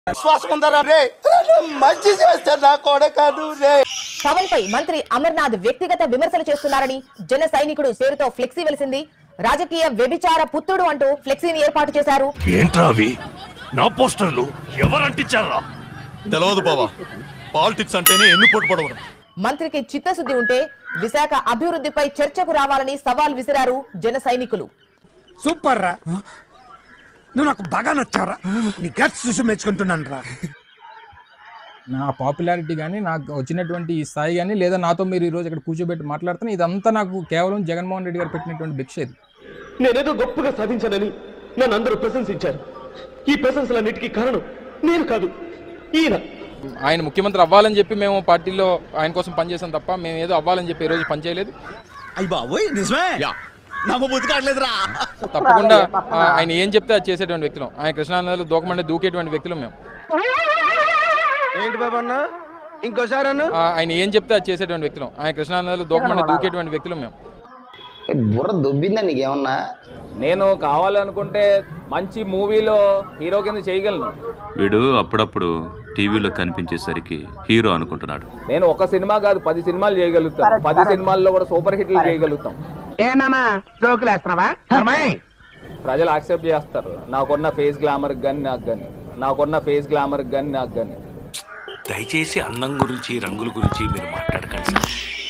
విశ్వాసం ఉందరా రే మంచి చేస్తే నా కొడకాదు రే పవన్ పై మంత్రి అమర్నాథ్ వ్యక్తిగత విమర్శలు చేస్తున్నారని జన సైనికుడు సేరుతో ఫ్లెక్సీ వెలిసింది రాజకీయ వ్యభిచార పుత్రుడు అంటూ ఫ్లెక్సీని ఏర్పాటు చేశారు ఏంట్రా అవి నా పోస్టర్లు ఎవరంటించారా తెలియదు బావా పాలిటిక్స్ అంటేనే ఎన్ని పోటు పడవరు మంత్రికి చిత్తశుద్ధి ఉంటే విశాఖ అభివృద్ధిపై చర్చకు రావాలని సవాల్ విసిరారు జన సైనికులు సూపర్ రా నువ్వు నాకు బాగా నచ్చారా నీ గట్స్ చూసి మెచ్చుకుంటున్నాను రా నా పాపులారిటీ కానీ నాకు వచ్చినటువంటి ఈ స్థాయి కానీ లేదా నాతో మీరు ఈ రోజు ఇక్కడ కూర్చోబెట్టి మాట్లాడుతున్నా ఇదంతా నాకు కేవలం జగన్మోహన్ రెడ్డి గారు పెట్టినటువంటి భిక్ష ఇది నేనేదో గొప్పగా సాధించానని నన్ను అందరూ ప్రశంసించారు ఈ ప్రశంసలన్నిటికీ కారణం నేను కాదు ఈయన ఆయన ముఖ్యమంత్రి అవ్వాలని చెప్పి మేము పార్టీలో ఆయన కోసం పనిచేసాం తప్ప మేము ఏదో అవ్వాలని చెప్పి ఈ రోజు పనిచేయలేదు అయ్యి బాబోయ్ నిజమే నమ్మ బుద్ధి కావట్లేదురా తప్పకుండా ఆ, ఆయన ఏం చెప్తే అది చేసేటువంటి వ్యక్తులం ఆయన కృష్ణానదిలో దూకమంటే దూకేటువంటి వ్యక్తులం మేము ఏంటి బాబు అన్న ఇంకోసారి అన్న ఆ, ఆయన ఏం చెప్తే అది చేసేటువంటి వ్యక్తులం ఆయన కృష్ణానదిలో దూకమంటే దూకేటువంటి వ్యక్తులం మేము బుర్ర దొబ్బిందా నీకేమన్నా నేను కావాలనుకుంటే మంచి మూవీలో హీరో కింద చేయగలను వీడు అప్పుడప్పుడు టీవీలో కనిపించేసరికి హీరో అనుకుంటున్నాడు నేను ఒక సినిమా కాదు పది సినిమాలు చేయగలుగుతాను పది సినిమాల్లో కూడా సూపర్ హిట్లు చేయగలుగుతాం ఏనామా జోకులు వేస్తున్నావా ప్రజలు యాక్సెప్ట్ చేస్తారు నాకున్న ఫేస్ గ్లామర్ కానీ నాకు కానీ నాకున్న ఫేస్ గ్లామర్ కానీ నాకు కానీ దయచేసి అందం గురించి రంగుల గురించి మీరు మాట్లాడకండి